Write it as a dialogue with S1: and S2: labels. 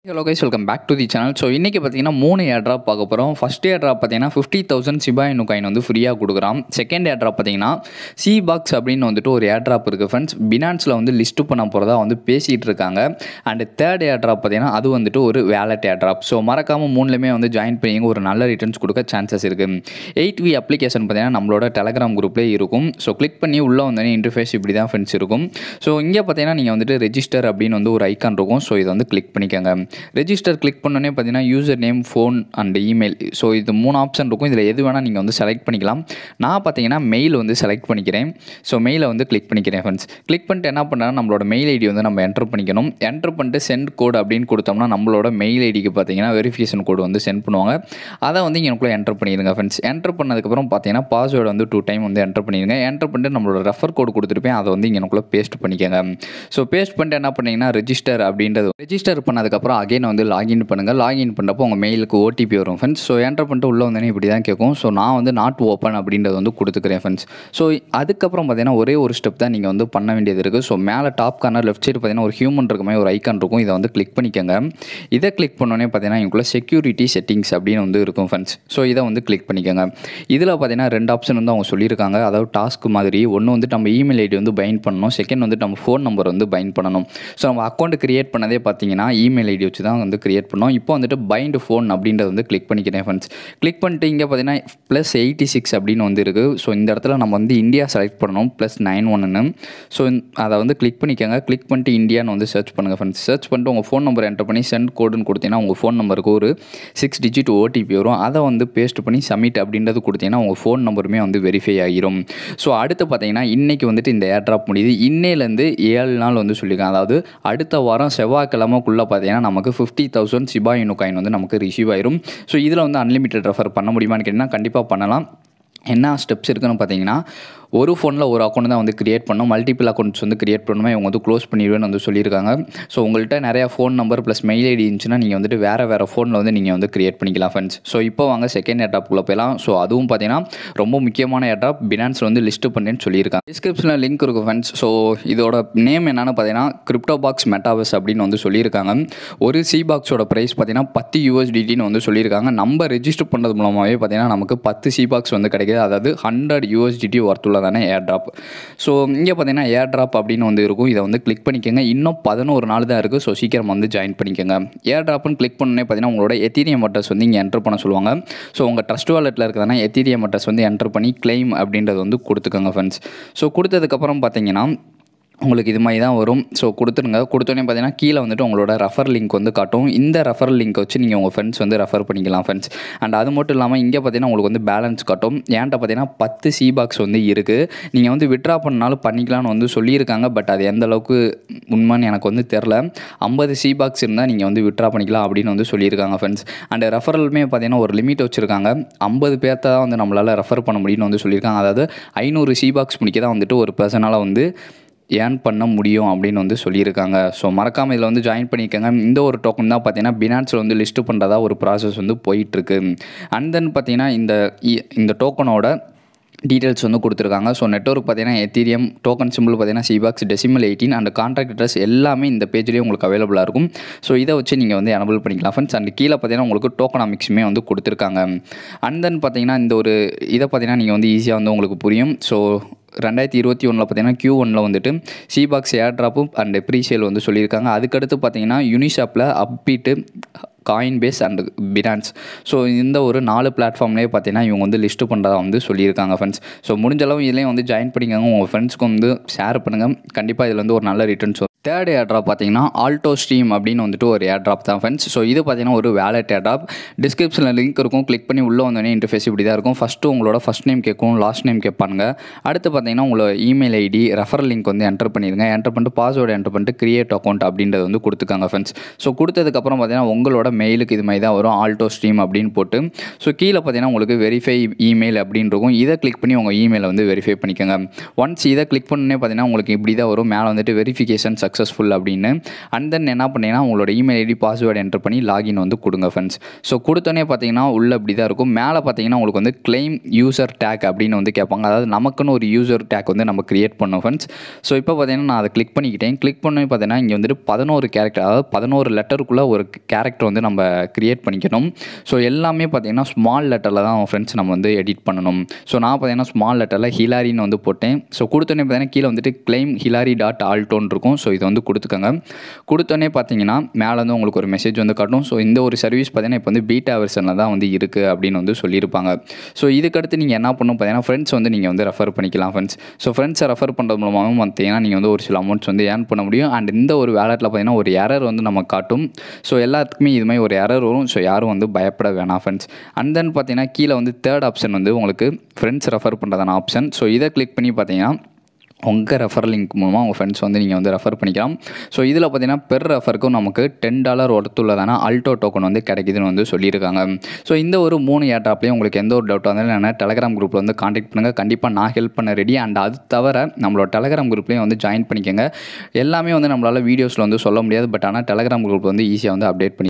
S1: hello guys welcome back to the channel so இன்றைக்கி பார்த்தீங்கன்னா மூணு ஏர் ட்ராப் பார்க்க போகிறோம் ஃபஸ்ட் ஏர் ட்ராப் பார்த்தீங்கன்னா ஃபிஃப்டி தௌசண்ட் சிபாயினு காயின் வந்து ஃப்ரீயாக கொடுக்குறான் செகண்ட் ஏர் ட்ராப் பார்த்தீங்கன்னா சி பாக்ஸ் அப்படின்னு வந்துட்டு ஒரு ஏர் ட்ராப் இருக்குது ஃப்ரெண்ட்ஸ் பினான்ஸில் வந்து லிஸ்ட்டு பண்ண போகிறதா வந்து பேசிகிட்டு இருக்காங்க அண்ட் தேர்ட் ஏர் ட்ராப் பார்த்தீங்கன்னா அது வந்துட்டு ஒரு வேலட் ஏர் ட்ராப் ஸோ மறக்காமல் மூணுலேயுமே வந்து ஜாயின் பண்ணிங்க ஒரு நல்ல ரிட்டர்ன்ஸ் கொடுக்க சான்சஸ் இருக்குது எயிட் வி அப்ளிகேஷன் பார்த்தீங்கன்னா நம்மளோட டெலகிராம் குரூப்லேயே இருக்கும் ஸோ கிளிக் பண்ணி உள்ளே வந்தோடனே இன்டர்ஃபேஸ் இப்படி தான் ஃப்ரெண்ட்ஸ் இருக்கும் ஸோ இங்கே பார்த்தீங்கன்னா நீங்கள் வந்துட்டு ரெஜிஸ்டர் அப்படின்னு வந்து ஒரு ஐக்கான் இருக்கும் ஸோ இதை வந்து கிளிக் பண்ணிக்கோங்க ரெஜிஸ்டர் கிளிக் பண்ணோன்னே பார்த்தீங்கன்னா user name phone and email so இது மூணு ஆப்ஷன் இருக்கும் இதில் எது வேணால் நீங்கள் வந்து செலக்ட் பண்ணிக்கலாம் நான் பார்த்தீங்கன்னா மெயில் வந்து செலக்ட் பண்ணிக்கிறேன் ஸோ மெயிலை வந்து கிளிக் பண்ணிக்கிறேன் ஃப்ரெண்ட்ஸ் கிளிக் பண்ணிட்டு என்ன பண்ணால் நம்மளோட மெயில் ஐடி வந்து நம்ம என்டர் பண்ணிக்கணும் என்டர் பண்ணிட்டு சென்ட் கோட் அப்படின்னு கொடுத்தோம்னா நம்மளோட மெயில் ஐடிக்கு பார்த்தீங்கன்னா வெரிஃபிகேஷன் கோடு வந்து சென்ட் பண்ணுவாங்க அதை வந்து இங்கனுக்குள்ளே என்டர் பண்ணிடுங்க ஃப்ரெண்ட்ஸ் என்டர் பண்ணதுக்கப்புறம் பார்த்தீங்கன்னா பாஸ்வேர்டு வந்து டூ டைம் வந்து என்டர் பண்ணிடுங்க என்டர் பண்ணிட்டு நம்மளோட ரெஃபர் கோடு கொடுத்துருப்பேன் அதை வந்து இங்கனுக்குள்ளே பேஸ்ட் பண்ணிக்கோங்க ஸோ பேஸ்ட் பண்ணிட்டு என்ன பண்ணீங்கன்னா ரெஜிஸ்டர் அப்படின்றது ரெஜிஸ்டர் பண்ணதுக்கப்புறம் அகைன் வந்து லாகின் பண்ணுங்கள் லாகின் பண்ணுறப்போ உங்கள் மெயிலுக்கு ஓடிபி வரும் ஃப்ரெண்ட்ஸ் ஸோ என்டர் பண்ணிட்டு உள்ளே வந்தோடனே இப்படி தான் கேட்கும் ஸோ நான் வந்து நாட் ஓப்பன் அப்படின்றது வந்து கொடுத்துக்கிறேன் ஃப்ரெண்ட்ஸ் ஸோ அதுக்கப்புறம் பார்த்தீங்கன்னா ஒரே ஒரு ஸ்டெப் தான் நீங்கள் வந்து பண்ண வேண்டியது இருக்குது ஸோ மேலே டாப் கார்னர் லெஃப்ட் சைடு பார்த்தீங்கன்னா ஒரு ஹியூமன் இருக்க மாதிரி ஒரு ஐக்கான் இருக்கும் இதை வந்து கிளிக் பண்ணிக்கோங்க இதை கிளிக் பண்ணோன்னே பார்த்தீங்கன்னா இங்குள்ள செக்யூரிட்டி செட்டிங்ஸ் அப்படின்னு வந்து இருக்கும் ஃப்ரெண்ட்ஸ் ஸோ இதை வந்து கிளிக் பண்ணிக்கோங்க இதில் பார்த்தீங்கன்னா ரெண்டு ஆப்ஷன் வந்து அவங்க சொல்லியிருக்காங்க அதாவது டாஸ்க் மாதிரி ஒன்று வந்து நம்ம இமெயில் ஐடி வந்து பைண்ட் பண்ணணும் செகண்ட் வந்து நம்ம ஃபோன் நம்பர் வந்து பைண்ட் பண்ணணும் ஸோ நம்ம அக்கௌண்ட் கிரியேட் பண்ணதே பார்த்தீங்கன்னா இமெயில் ஐடி வச்சு தான் வந்து கிரியேட் பண்ணோம் இப்போ வந்துட்டு பைண்ட் ஃபோன் அப்படின்றத வந்து கிளிக் பண்ணிக்கிறேன் ஃப்ரெண்ட்ஸ் கிளிக் பண்ணிட்டு இங்கே பார்த்தீங்கன்னா ப்ளஸ் எயிட்டி சிக்ஸ் அப்படின்னு வந்து இருக்குது ஸோ இந்த இடத்துல நம்ம வந்து இந்தியா செலக்ட் பண்ணணும் ப்ளஸ் நைன் ஒன்னு ஸோ அதை வந்து கிளிக் பண்ணிக்கோங்க கிளிக் பண்ணிட்டு இந்தியான்னு வந்து சர்ச் பண்ணுங்கள் ஃப்ரெண்ட்ஸ் சர்ச் பண்ணிட்டு உங்கள் ஃபோன் நம்பர் என்டர் பண்ணி சென்ட் கோடுன்னு கொடுத்தீங்கன்னா உங்கள் ஃபோன் நம்பருக்கு ஒரு சிக்ஸ் டிஜிட் ஓடிபி வரும் அதை வந்து பேஸ்ட் பண்ணி சப்மிட் அப்படின்றது கொடுத்தீங்கன்னா உங்கள் ஃபோன் நம்பருமே வந்து வெரிஃபை ஆகிரும் ஸோ அடுத்து பார்த்தீங்கன்னா இன்றைக்கி வந்துட்டு இந்த ஏர் ட்ராப் முடியுது இன்னையிலேருந்து ஏழு நாள் வந்து சொல்லியிருக்காங்க அதாவது அடுத்த வாரம் செவ்வாய்க்கிழமைக்குள்ளே பார்த்தீங்கன்னா நமக்கு fifty thousand Shiba Inu coin வந்து நமக்கு ரிசீவ் ஆயிரும் ஸோ இதில் வந்து அன்லிமிட்டட் ரெஃபர் பண்ண முடியுமான்னு கேட்டிங்கன்னா கண்டிப்பாக பண்ணலாம் என்ன ஸ்டெப்ஸ் இருக்குன்னு பார்த்தீங்கன்னா ஒரு ஃபோனில் ஒரு அக்கௌண்ட் தான் வந்து கிரியேட் பண்ணணும் மல்டிபிள் அக்கௌண்ட்ஸ் வந்து கிரியேட் பண்ணணுமே இவங்க வந்து க்ளோஸ் பண்ணிடுவேன்னு வந்து சொல்லியிருக்காங்க ஸோ உங்கள்கிட்ட நிறையா phone number plus mail ID இருந்துச்சுன்னா நீங்கள் வந்துட்டு வேறு வேறு ஃபோனில் வந்து நீங்கள் வந்து கிரியேட் பண்ணிக்கலாம் ஃப்ரெண்ட்ஸ் ஸோ இப்போ வாங்க செகண்ட் ஏர்டாப்புக்குள்ளே போயிடலாம் ஸோ அதுவும் பார்த்தீங்கன்னா ரொம்ப முக்கியமான ஏர்டாப் பினான்ஸில் வந்து லிஸ்ட்டு பண்ணேன்னு சொல்லியிருக்காங்க டிஸ்கிரிப்ஷனில் லிங்க் இருக்கும் ஃப்ரெண்ட்ஸ் ஸோ இதோட நேம் என்னென்னு பார்த்தீங்கன்னா கிரிப்டோ பாக்ஸ் மெட்டாவஸ் அப்படின்னு வந்து சொல்லியிருக்காங்க ஒரு சி பாக்ஸோட ப்ரைஸ் பார்த்தீங்கன்னா பத்து யூஎஸ்டிடின்னு வந்து சொல்லியிருக்காங்க நம்ம ரெஜிஸ்டர் பண்ணுறது மூலமாகவே பார்த்தீங்கன்னா நமக்கு பத்து சி பாக்ஸ் வந்து கிடைக்குது அதாவது ஹண்ட்ரட் யூஎஸ்டிடி ஒர்த்துள்ளதான ஏர் ட்ராப் ஸோ இங்கே பார்த்தீங்கன்னா ஏர் ட்ராப் அப்படின்னு வந்து இருக்கும் இதை வந்து கிளிக் பண்ணிக்கோங்க இன்னும் பதினோரு நாள் தான் இருக்குது ஸோ சீக்கிரம் வந்து ஜாயின் பண்ணிக்கோங்க ஏர் ட்ராப்னு கிளிக் பண்ணோன்னே பார்த்தீங்கன்னா உங்களோட எத்தீரியம் அட்ரஸ் வந்து இங்கே என்டர் பண்ண சொல்லுவாங்க ஸோ உங்கள் ட்ரஸ்ட் வாலெட்டில் இருக்கிறதுனா எத்தீரியம் அட்ரஸ் வந்து என்டர் பண்ணி கிளைம் அப்படின்றது வந்து கொடுத்துக்கோங்க ஃப்ரெண்ட்ஸ் ஸோ கொடுத்ததுக்கப்புறம் பார்த்தீங்கன்னா உங்களுக்கு இது மாதிரி தான் வரும் ஸோ கொடுத்துருங்க கொடுத்தோன்னே பார்த்தீங்கன்னா கீழே வந்துட்டு உங்களோட ரெஃபர் லிங்க் வந்து காட்டும் இந்த ரெஃபர் லிங்க் வச்சு நீங்கள் உங்கள் ஃப்ரெண்ட்ஸ் வந்து ரெஃபர் பண்ணிக்கலாம் ஃப்ரெண்ட்ஸ் அண்ட் அது மட்டும் இல்லாமல் இங்கே பார்த்தீங்கன்னா உங்களுக்கு வந்து பேலன்ஸ் காட்டும் ஏன்ட்ட பார்த்தீங்கன்னா பத்து சி பாக்ஸ் வந்து இருக்குது நீங்கள் வந்து விட்ரா பண்ணாலும் பண்ணிக்கலாம்னு வந்து சொல்லியிருக்காங்க பட் அது எந்த அளவுக்கு உண்மைன்னு எனக்கு வந்து தெரில ஐம்பது சி பாக்ஸ் இருந்தால் நீங்கள் வந்து விட்ரா பண்ணிக்கலாம் அப்படின்னு வந்து சொல்லியிருக்காங்க ஃப்ரெண்ட்ஸ் அண்ட் ரெஃபரலுமே பார்த்தீங்கன்னா ஒரு லிமிட் வச்சுருக்காங்க ஐம்பது பேர்த்த தான் வந்து நம்மளால் ரெஃபர் பண்ண முடியும்னு வந்து சொல்லியிருக்காங்க அதாவது ஐநூறு சி பாக்ஸ் முடிக்க தான் வந்துட்டு ஒரு பர்சனால் வந்து ஏர்ன் பண்ண முடியும் அப்படின்னு வந்து சொல்லியிருக்காங்க ஸோ மறக்காமல் இதில் வந்து ஜாயின் பண்ணிக்கோங்க இந்த ஒரு டோக்கன் தான் பார்த்தீங்கன்னா பினான்ஸில் வந்து லிஸ்ட்டு பண்ணுறதா ஒரு ப்ராசஸ் வந்து போயிட்டுருக்கு அண்ட் தென் பார்த்தீங்கன்னா இந்த இந்த டோக்கனோட டீட்டெயில்ஸ் வந்து கொடுத்துருக்காங்க ஸோ நெட்ஒர்க் பார்த்தீங்கன்னா எத்தீரியம் டோக்கன் சிம்பிள் பார்த்தீங்கன்னா Cbox decimal eighteen and contract address எல்லாமே இந்த பேஜ்லேயே உங்களுக்கு அவைலபிளாக இருக்கும் ஸோ இதை வச்சு நீங்கள் வந்து எனபிள் பண்ணிக்கலாம் ஃப்ரெண்ட்ஸ் அண்ட் கீழே பார்த்தீங்கன்னா உங்களுக்கு டோக்கனாமிக்ஸுமே வந்து கொடுத்துருக்காங்க அண்ட் தென் பார்த்தீங்கன்னா இந்த ஒரு இதை பார்த்தீங்கன்னா நீங்கள் வந்து ஈஸியாக வந்து உங்களுக்கு புரியும் ஸோ ரெண்டாயிரத்தி இருபத்தி ஒன்றில் பார்த்தீங்கன்னா கியூ ஒனில் வந்துட்டு சிபாக்ஸ் ஏர் ட்ராப்பும் அண்ட் ப்ரீசேல் வந்து சொல்லியிருக்காங்க அதுக்கடுத்து பார்த்தீங்கன்னா யூனிஷாப்பில் Upbit Coinbase and Binance so இந்த ஒரு நாலு பிளாட்ஃபார்ம்லேயே பார்த்தீங்கன்னா இவங்க வந்து லிஸ்ட்டு பண்ணுறதா வந்து சொல்லியிருக்காங்க ஃப்ரெண்ட்ஸ் ஸோ முடிஞ்ச அளவு இதுலேயும் வந்து ஜாயின் பண்ணிக்கோங்க உங்கள் ஃப்ரெண்ட்ஸ்க்கு வந்து ஷேர் பண்ணுங்கள் கண்டிப்பாக இதில் வந்து ஒரு நல்ல ரிட்டர்ன்ஸ் தேர்ட் ஏர்ட்ராப் பார்த்தீங்கன்னா ஆல்டோ ஸ்ட்ரீம் அப்படின்னு வந்துட்டு ஒரு ஏர்ட்ராப் தான் ஃப்ரெண்ட்ஸ் ஸோ இது பார்த்தீங்கன்னா ஒரு வேலட் ஏர்ட்ராப் டிஸ்கிரிப்ஷனில் லிங்க் இருக்கும் கிளிக் பண்ணி உள்ளே வந்தோடனே இன்டர்ஃபேஸ் இப்படி தான் இருக்கும் ஃபஸ்ட்டு உங்களோட ஃபஸ்ட் நேம் கேட்கும் லாஸ்ட் நேம் கேட்பாங்க அடுத்து பார்த்தீங்கன்னா உங்களோட இமெயில் ஐடி ரெஃபர் லிங்க் வந்து என்டர் பண்ணிடுங்க என்டர் பண்ணிட்டு பாஸ்வேர்டு என்டர் பண்ணிட்டு கிரியேட் அக்கௌண்ட் அப்படின்றது வந்து கொடுத்துக்காங்க ஃப்ரெண்ட்ஸ் ஸோ கொடுத்ததுக்கப்புறம் பார்த்தீங்கன்னா உங்களோட மெயிலுக்கு இது மாதிரி தான் வரும் ஆல்டோ ஸ்ட்ரீம் அப்படின்னு போட்டு ஸோ கீழே பார்த்தீங்கன்னா உங்களுக்கு வெரிஃபை இமெயில் அப்படின்னு இருக்கும் இதை கிளிக் பண்ணி உங்கள் இமெயிலை வந்து வெரிஃபை பண்ணிக்கோங்க ஒன்ஸ் இதை கிளிக் பண்ணே பார்த்தீங்கன்னா உங்களுக்கு இப்படி தான் வரும் மேலே வந்துட்டு வெரிஃபிகேஷன் சக்ஸஸ்ஃபுல் அப்படின்னு அண்ட் தென் என்ன பண்ணீங்கன்னா உங்களோட இமெயில் ஐடி பாஸ்வேர்டு என்டர் பண்ணி லாகின் வந்து கொடுங்க ஃப்ரெண்ட்ஸ் ஸோ கொடுத்தோன்னே பார்த்தீங்கன்னா உள்ள இப்படி தான் இருக்கும் மேலே பார்த்தீங்கன்னா உங்களுக்கு வந்து claim யூசர் டேக் அப்படின்னு வந்து கேட்பாங்க அதாவது நமக்குன்னு ஒரு யூசர் டேக் வந்து நம்ம கிரியேட் பண்ணோம் ஃப்ரெண்ட்ஸ் ஸோ இப்போ பார்த்தீங்கன்னா நான் அதை கிளிக் பண்ணிக்கிட்டேன் கிளிக் பண்ணி பார்த்தீங்கன்னா இங்கே வந்துட்டு பதினோரு கேரக்டர் அதாவது பதினோரு லெட்டருக்குள்ளே ஒரு கேரக்டர் வந்து நம்ம கிரியேட் பண்ணிக்கணும் ஸோ எல்லாமே பார்த்தீங்கன்னா ஸ்மால் லெட்டரில் தான் ஃப்ரெண்ட்ஸ் நம்ம வந்து எடிட் பண்ணணும் ஸோ நான் பார்த்தீங்கன்னா ஸ்மால் லெட்டரில் ஹிலாரின்னு வந்து போட்டேன் ஸோ கொடுத்தோன்னே பார்த்தீங்கன்னா கீழே வந்துட்டு claim ஹிலாரி டாட் ஆல்டோன் இருக்கும் ஸோ இதை வந்து கொடுத்துக்கோங்க கொடுத்தோன்னே பார்த்தீங்கன்னா மேலே வந்து உங்களுக்கு ஒரு மெசேஜ் வந்து காட்டும் ஸோ இந்த ஒரு சர்வீஸ் பார்த்தீங்கன்னா இப்போ வந்து பீட்டா வெர்ஷனில் தான் வந்து இருக்குது அப்படின்னு வந்து சொல்லியிருப்பாங்க ஸோ இதுக்கடுத்து நீங்கள் என்ன பண்ணணும் பார்த்தீங்கன்னா ஃப்ரெண்ட்ஸ் வந்து நீங்கள் வந்து ரெஃபர் பண்ணிக்கலாம் ஃப்ரெண்ட்ஸ் ஸோ ஃப்ரெண்ட்ஸை ரெஃபர் பண்ணுறது மூலமாகவும் பார்த்தீங்கன்னா நீங்கள் வந்து ஒரு சில அமௌண்ட்ஸ் வந்து ஏர்ன் பண்ண முடியும் அண்ட் இந்த ஒரு வேலெட்டில் பார்த்தீங்கன்னா ஒரு எரர் வந்து நம்ம காட்டும் ஸோ எல்லாத்துக்குமே இது மாதிரி ஒரு எரர் வரும் ஸோ யாரும் வந்து பயப்பட வேணாம் ஃப்ரெண்ட்ஸ் அண்ட் தென் பார்த்தீங்கன்னா கீழே வந்து தேர்ட் ஆப்ஷன் வந்து உங்களுக்கு ஃப்ரெண்ட்ஸ் ரெஃபர் பண்ணுறதான ஆப்ஷன் ஸோ இதை கிளிக் பண்ணி பார்த்தீங்கன்னா உங்கள் ரெஃபர் லிங்க் மூலமாக உங்கள் ஃப்ரெண்ட்ஸ் வந்து நீங்கள் வந்து ரெஃபர் பண்ணிக்கலாம் ஸோ இதில் பார்த்தீங்கன்னா பெர் ரெஃபருக்கும் நமக்கு டென் டாலர் ஒருத்துள்ளதான அல்டோ டோக்கன் வந்து கிடைக்குதுன்னு வந்து சொல்லியிருக்காங்க ஸோ இந்த ஒரு மூணு ஏட்டாப்லேயும் உங்களுக்கு எந்த ஒரு டவுட்டாக இருந்தாலும் என்ன டெலகிராம் குரூப்பில் வந்து காண்டாக்ட் பண்ணுங்கள் கண்டிப்பாக நான் ஹெல்ப் பண்ண ரெடி அண்ட் அது தவிர நம்மளோட டெலகிராம் குரூப்லேயும் வந்து ஜாயின் பண்ணிக்கோங்க எல்லாமே வந்து நம்மளால் வீடியோஸில் வந்து சொல்ல முடியாது பட் ஆனால் டெலகிராம் குரூப் வந்து ஈஸியாக வந்து அப்டேட் பண்ணி